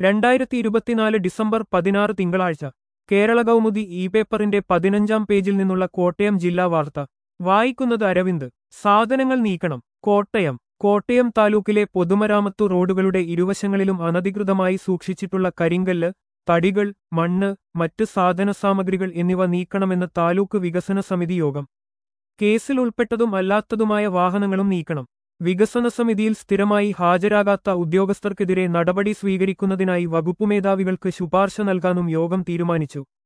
രണ്ടായിരത്തി ഇരുപത്തിനാല് ഡിസംബർ പതിനാറ് തിങ്കളാഴ്ച കേരള കൗമുദി ഇ പേപ്പറിന്റെ പതിനഞ്ചാം പേജിൽ നിന്നുള്ള കോട്ടയം ജില്ലാ വാർത്ത വായിക്കുന്നത് അരവിന്ദ് സാധനങ്ങൾ നീക്കണം കോട്ടയം കോട്ടയം താലൂക്കിലെ പൊതുമരാമത്തു റോഡുകളുടെ ഇരുവശങ്ങളിലും അനധികൃതമായി സൂക്ഷിച്ചിട്ടുള്ള കരിങ്കല്ല് തടികൾ മണ്ണ് മറ്റ് സാധനസാമഗ്രികൾ എന്നിവ നീക്കണമെന്ന് താലൂക്ക് വികസന സമിതി യോഗം കേസിൽ ഉൾപ്പെട്ടതും അല്ലാത്തതുമായ വാഹനങ്ങളും നീക്കണം വികസന സമിതിയിൽ സ്ഥിരമായി ഹാജരാകാത്ത ഉദ്യോഗസ്ഥർക്കെതിരെ നടപടി സ്വീകരിക്കുന്നതിനായി വകുപ്പുമേധാവികൾക്ക് ശുപാർശ നൽകാനും യോഗം തീരുമാനിച്ചു